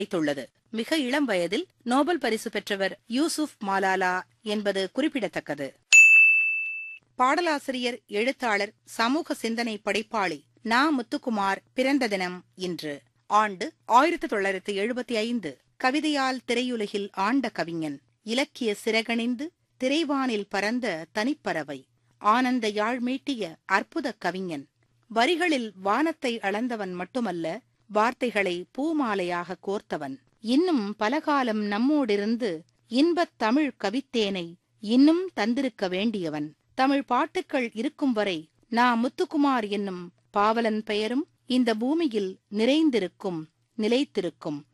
வைத்துள்ளது மிக இளம் வயதில் நோபல் பரிசு பெற்றவர் யூசுப் மாலாலா என்பது குறிப்பிடத்தக்கது பாடலாசிரியர் எழுத்தாளர் சமூக சிந்தனை படைப்பாளி நா முத்துக்குமார் பிறந்த தினம் இன்று ஆண்டு ஆயிரத்தி தொள்ளாயிரத்தி எழுபத்தி ஐந்து கவிதையால் திரையுலகில் ஆண்ட கவிஞன் இலக்கிய சிறகணிந்து திரைவானில் பறந்த தனிப்பறவை ஆனந்த யாழ் மீட்டிய அற்புத கவிஞன் வரிகளில் வானத்தை அளந்தவன் மட்டுமல்ல வார்த்தைகளை பூமாலையாக கோர்த்தவன் இன்னும் பலகாலம் நம்மோடிருந்து இன்பத் தமிழ் கவித்தேனை இன்னும் தந்திருக்க வேண்டியவன் தமிழ் பாட்டுக்கள் இருக்கும் வரை நா முத்துக்குமார் என்னும் பாவலன் பெயரும் இந்த பூமியில் நிறைந்திருக்கும் நிலைத்திருக்கும்